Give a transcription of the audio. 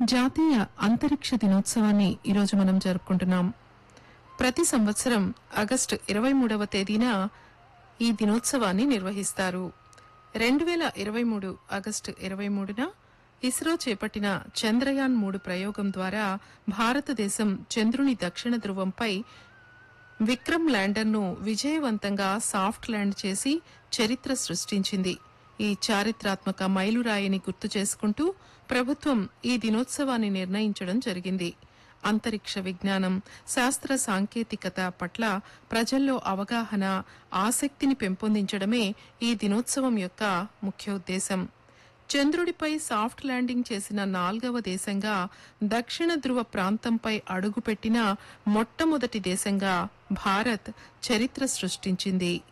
జాతీయ అంతరిక్ష దినోత్సవాన్ని ఈరోజు మనం జరుపుకుంటున్నాం ప్రతి సంవత్సరం ఆగస్టు ఇరవై మూడవ తేదీన ఈ దినోత్సవాన్ని నిర్వహిస్తారు రెండు వేల ఇరవై మూడు ఆగస్టు ఇరవై మూడున ఇస్రో చేపట్టిన చంద్రయాన్ మూడు ప్రయోగం ద్వారా భారతదేశం చంద్రుని దక్షిణ ధృవంపై విక్రమ్ ల్యాండర్ను విజయవంతంగా సాఫ్ట్ ల్యాండ్ చేసి చరిత్ర సృష్టించింది ఈ చారిత్రాత్మక మైలురాయిని గుర్తు చేసుకుంటూ ప్రభుత్వం ఈ దినోత్సవాన్ని నిర్ణయించడం జరిగింది అంతరిక్ష విజ్ఞానం శాస్త్ర సాంకేతికత పట్ల ప్రజల్లో అవగాహన ఆసక్తిని పెంపొందించడమే ఈ దినోత్సవం యొక్క ముఖ్య ఉద్దేశం చంద్రుడిపై సాఫ్ట్ ల్యాండింగ్ చేసిన నాల్గవ దేశంగా దక్షిణ ధృవ ప్రాంతంపై అడుగుపెట్టిన మొట్టమొదటి దేశంగా భారత్ చరిత్ర సృష్టించింది